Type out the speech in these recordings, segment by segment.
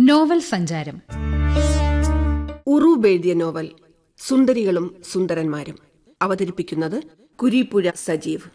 novel സഞ്ചാരം ഉറൂബ് എഴുതിയ novel സുന്ദരികളും സുന്ദരന്മാരും അവതരിപ്പിക്കുന്നത് കുരീപ്പുഴ സജീവ്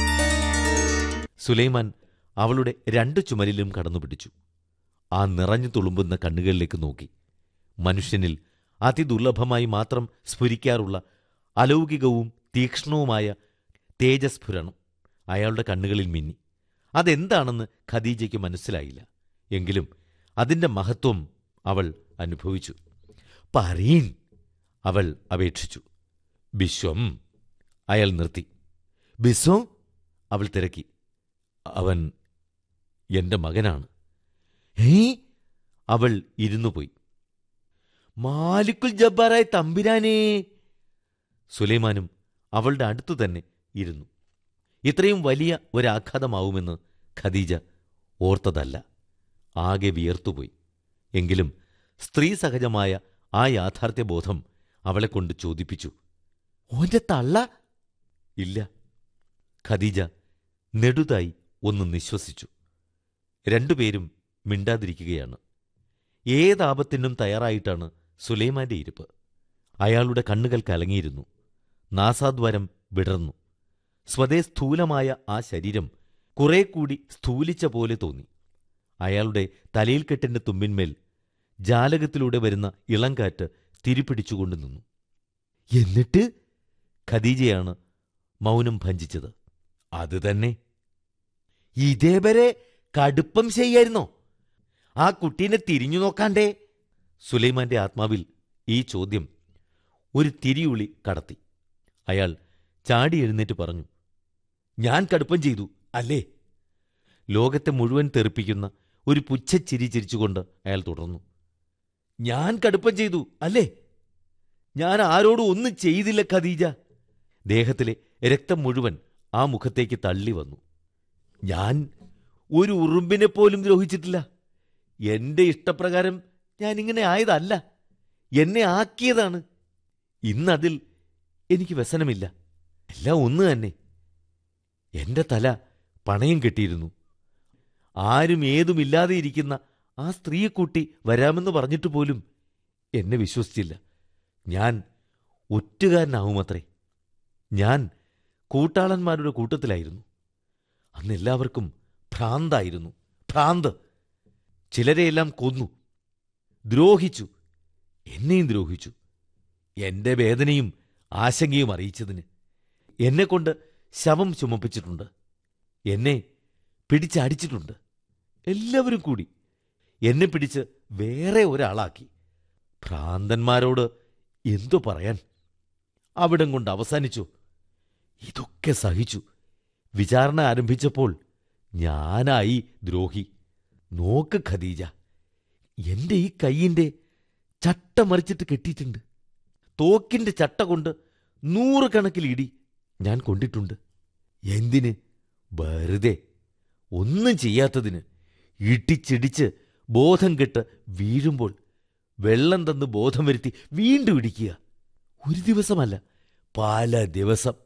സുലൈമാൻ അവളുടെ രണ്ടു ചുമലിലും കടന്നുപിടിച്ചു ആ നിറഞ്ഞു തുളുമ്പുന്ന കണ്ണുകളിലേക്ക് നോക്കി മനുഷ്യനിൽ അതിദുർലഭമായി മാത്രം സ്ഫുരിക്കാറുള്ള അലൗകികവും തീക്ഷ്ണവുമായ തേജസ്ഫുരണം അയാളുടെ കണ്ണുകളിൽ മിന്നി അതെന്താണെന്ന് ഖദീജയ്ക്ക് മനസ്സിലായില്ല എങ്കിലും അതിന്റെ മഹത്വം അവൾ അനുഭവിച്ചു പറീൻ അവൾ അപേക്ഷിച്ചു ബിശ്വം അയാൾ നിർത്തി ബിസ്വം അവൾ തിരക്കി അവൻ എന്റെ മകനാണ് ഏ അവൾ ഇരുന്നു പോയി മാലിക്കുൽ ജബ്ബാറായ തമ്പിരാനേ സുലൈമാനും അവളുടെ അടുത്തു തന്നെ ഇരുന്നു ഇത്രയും വലിയ ഒരാഘാതമാവുമെന്ന് ഖദീജ ഓർത്തതല്ല ആകെ വിയർത്തുപോയി എങ്കിലും സ്ത്രീ സഹജമായ ആ യാഥാർത്ഥ്യബോധം അവളെക്കൊണ്ട് ചോദിപ്പിച്ചു ഓന്റെ തള്ള ഇല്ല ഖദീജ നെടുതായി ഒന്ന് നിശ്വസിച്ചു രണ്ടുപേരും മിണ്ടാതിരിക്കുകയാണ് ഏതാപത്തിനും തയ്യാറായിട്ടാണ് സുലൈമാന്റെ ഇരിപ്പ് അയാളുടെ കണ്ണുകൾ കലങ്ങിയിരുന്നു നാസാദ്വാരം വിടർന്നു സ്വതേ സ്ഥൂലമായ ആ ശരീരം കുറെ കൂടി സ്ഥൂലിച്ച പോലെ തോന്നി അയാളുടെ തലയിൽ കെട്ടിന്റെ തുമ്പിന്മേൽ ജാലകത്തിലൂടെ വരുന്ന ഇളംകാറ്റ് തിരിപ്പിടിച്ചുകൊണ്ട് നിന്നു എന്നിട്ട് ഖദീജയാണ് മൗനം ഭഞ്ചിച്ചത് അത് തന്നെ ഇതേവരെ കടുപ്പം ചെയ്യായിരുന്നോ ആ കുട്ടീനെ തിരിഞ്ഞു നോക്കാണ്ടേ സുലൈമാന്റെ ആത്മാവിൽ ഈ ചോദ്യം ഒരു തിരിയുളി കടത്തി അയാൾ ചാടി എഴുന്നേറ്റ് പറഞ്ഞു ഞാൻ കടുപ്പം ചെയ്തു അല്ലേ ലോകത്തെ മുഴുവൻ തെറിപ്പിക്കുന്ന ഒരു പുച്ഛച്ചിരി ചിരിച്ചുകൊണ്ട് അയാൾ തുടർന്നു ഞാൻ കടുപ്പം ചെയ്തു അല്ലേ ഞാൻ ആരോടും ഒന്നും ചെയ്തില്ല ഖദീജ ദേഹത്തിലെ രക്തം മുഴുവൻ ആ മുഖത്തേക്ക് തള്ളി വന്നു ഞാൻ ഒരു ഉറുമ്പിനെ പോലും ദ്രോഹിച്ചിട്ടില്ല എന്റെ ഇഷ്ടപ്രകാരം ഞാൻ ഇങ്ങനെ ആയതല്ല എന്നെ ആക്കിയതാണ് ഇന്നതിൽ എനിക്ക് വ്യസനമില്ല എല്ലാം ഒന്ന് തന്നെ എന്റെ തല പണയം കെട്ടിയിരുന്നു ആരും ഏതുമില്ലാതെ ഇരിക്കുന്ന ആ സ്ത്രീയെ കൂട്ടി വരാമെന്ന് പറഞ്ഞിട്ട് പോലും എന്നെ വിശ്വസിച്ചില്ല ഞാൻ ഒറ്റുകാരനാവുമത്രേ ഞാൻ കൂട്ടാളന്മാരുടെ കൂട്ടത്തിലായിരുന്നു അന്ന് എല്ലാവർക്കും ഭ്രാന്തായിരുന്നു ഭ്രാന്ത് ചിലരെയെല്ലാം കൊന്നു ദ്രോഹിച്ചു എന്നെയും ദ്രോഹിച്ചു എന്റെ വേദനയും ആശങ്കയും അറിയിച്ചതിന് എന്നെക്കൊണ്ട് ശവം ചുമപ്പിച്ചിട്ടുണ്ട് എന്നെ പിടിച്ചടിച്ചിട്ടുണ്ട് എല്ലാവരും കൂടി എന്നെ പിടിച്ച് വേറെ ഒരാളാക്കി ഭ്രാന്തന്മാരോട് എന്തു പറയാൻ അവിടം കൊണ്ട് അവസാനിച്ചു ഇതൊക്കെ സഹിച്ചു വിചാരണ ആരംഭിച്ചപ്പോൾ ഞാനായി ദ്രോഹി നോക്ക് ഖദീജ എന്റെ ഈ കൈയിന്റെ ചട്ട മറിച്ചിട്ട് കെട്ടിയിട്ടുണ്ട് തോക്കിന്റെ ചട്ട കൊണ്ട് നൂറുകണക്കിൽ ഇടി ഞാൻ കൊണ്ടിട്ടുണ്ട് എന്തിന് വെറുതെ ഒന്നും ചെയ്യാത്തതിന് ഇടിച്ചിടിച്ച് ബോധം കെട്ട് വീഴുമ്പോൾ വെള്ളം തന്ന് ബോധം വരുത്തി വീണ്ടും ഇടിക്കുക ഒരു ദിവസമല്ല പല ദിവസം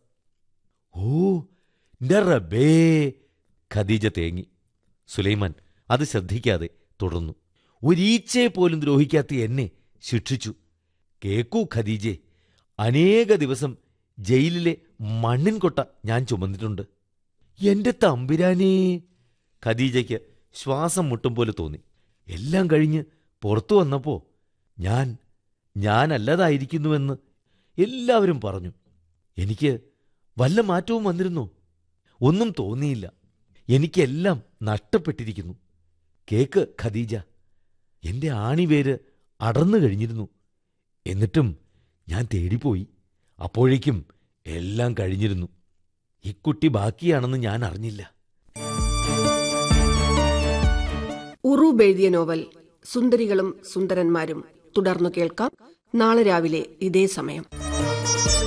ഓ ന്റെ റബ്ബേ ഖദീജ തേങ്ങി സുലൈമാൻ അത് ശ്രദ്ധിക്കാതെ തുടർന്നു ഒരീച്ചയെ പോലും ദ്രോഹിക്കാത്ത എന്നെ ശിക്ഷിച്ചു കേക്കൂ ഖദീജെ അനേക ദിവസം ജയിലിലെ മണ്ണിൻ കൊട്ട ഞാൻ ചുമന്നിട്ടുണ്ട് എന്റെ തമ്പിരാനേ ഖദീജയ്ക്ക് ശ്വാസം മുട്ടും പോലെ തോന്നി എല്ലാം കഴിഞ്ഞ് പുറത്തു വന്നപ്പോ ഞാൻ ഞാനല്ലതായിരിക്കുന്നുവെന്ന് എല്ലാവരും പറഞ്ഞു എനിക്ക് വല്ല മാറ്റവും വന്നിരുന്നോ ഒന്നും തോന്നിയില്ല എനിക്കെല്ലാം നഷ്ടപ്പെട്ടിരിക്കുന്നു കേക്ക് ഖദീജ എന്റെ ആണിവേര് അടർന്നു കഴിഞ്ഞിരുന്നു എന്നിട്ടും ഞാൻ തേടിപ്പോയി അപ്പോഴേക്കും എല്ലാം കഴിഞ്ഞിരുന്നു ഇക്കുട്ടി ബാക്കിയാണെന്ന് ഞാൻ അറിഞ്ഞില്ല ഉറൂബ് എഴുതിയ നോവൽ സുന്ദരികളും സുന്ദരന്മാരും തുടർന്നു കേൾക്കാം നാളെ രാവിലെ ഇതേ സമയം